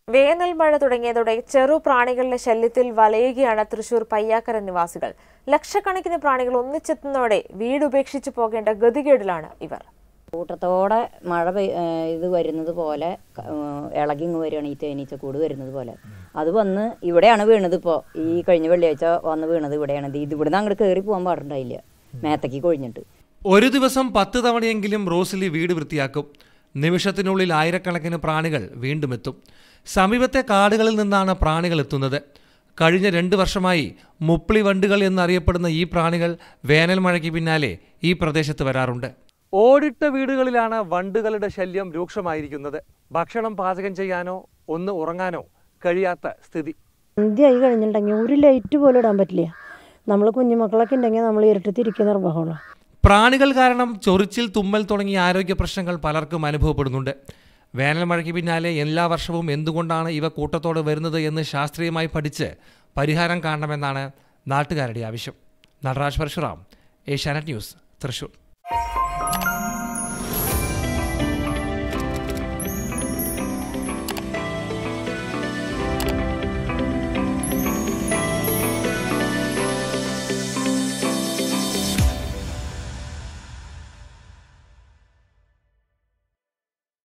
വേനൽ മഴ തുടങ്ങിയതോടെ ചെറു പ്രാണികളുടെ ശല്യത്തിൽ വലയുകയാണ് തൃശൂർ പയ്യാക്കര നിവാസികൾ ലക്ഷക്കണക്കിന് പ്രാണികൾ ഒന്നിച്ചെത്തുന്നതോടെ വീട് ഉപേക്ഷിച്ചു പോകേണ്ട ഗതികേടിലാണ് ഇവർ കൂട്ടത്തോടെ മഴ പെയ് ഏഹ് ഇത് വരുന്നത് പോലെ ക- ഏഹ് ഇളകി ഇങ്ങ് വരികയാണ് ഈ തേനീച്ചക്കൂട് വരുന്നത് പോലെ അത് വന്ന് ഇവിടെയാണ് വീണത് ഇപ്പോൾ ഈ കഴിഞ്ഞ വെള്ളിയാഴ്ച വന്ന് വീണത് ഇവിടെയാണ് ഇത് ഇവിടുന്ന് അങ്ങോട്ട് കയറി പോകാൻ പാടുണ്ടായില്ല മേത്തക്ക് കൊഴിഞ്ഞിട്ട് ഒരു ദിവസം പത്ത് തവണയെങ്കിലും റോസ്ലി വീട് വൃത്തിയാക്കും നിമിഷത്തിനുള്ളിൽ ആയിരക്കണക്കിന് പ്രാണികൾ വീണ്ടും എത്തും സമീപത്തെ കാടുകളിൽ നിന്നാണ് പ്രാണികൾ എത്തുന്നത് കഴിഞ്ഞ രണ്ട് വർഷമായി മുപ്പിളി വണ്ടുകൾ എന്നറിയപ്പെടുന്ന ഈ പ്രാണികൾ വേനൽ മഴയ്ക്ക് പിന്നാലെ ഈ പ്രദേശത്ത് വരാറുണ്ട് ഓടിട്ട വീടുകളിലാണ് വണ്ടുകളുടെ ശല്യം രൂക്ഷമായിരിക്കുന്നത് ഭക്ഷണം പാചകം ചെയ്യാനോ ഒന്ന് ഉറങ്ങാനോ കഴിയാത്ത സ്ഥിതി സന്ധ്യയായി കഴിഞ്ഞിട്ടുണ്ടെങ്കിൽ ഒരു ലൈറ്റ് പോലും ഇടാൻ പറ്റില്ല നമ്മൾ കുഞ്ഞുമക്കളൊക്കെ ഉണ്ടെങ്കിൽ നമ്മൾ ഇരുട്ടത്തിരിക്കുന്ന നിർവഹമുള്ള പ്രാണികൾ കാരണം ചൊറിച്ചിൽ തുമ്മൽ തുടങ്ങിയ ആരോഗ്യ പ്രശ്നങ്ങൾ പലർക്കും അനുഭവപ്പെടുന്നുണ്ട് വേനൽ മഴയ്ക്ക് പിന്നാലെ എല്ലാ വർഷവും എന്തുകൊണ്ടാണ് ഇവ കൂട്ടത്തോടെ വരുന്നത് എന്ന് ശാസ്ത്രീയമായി പഠിച്ച് പരിഹാരം കാണണമെന്നാണ് നാട്ടുകാരുടെ ആവശ്യം നടരാജ് പരശുറാം ഏഷ്യാനെറ്റ് ന്യൂസ് തൃശൂർ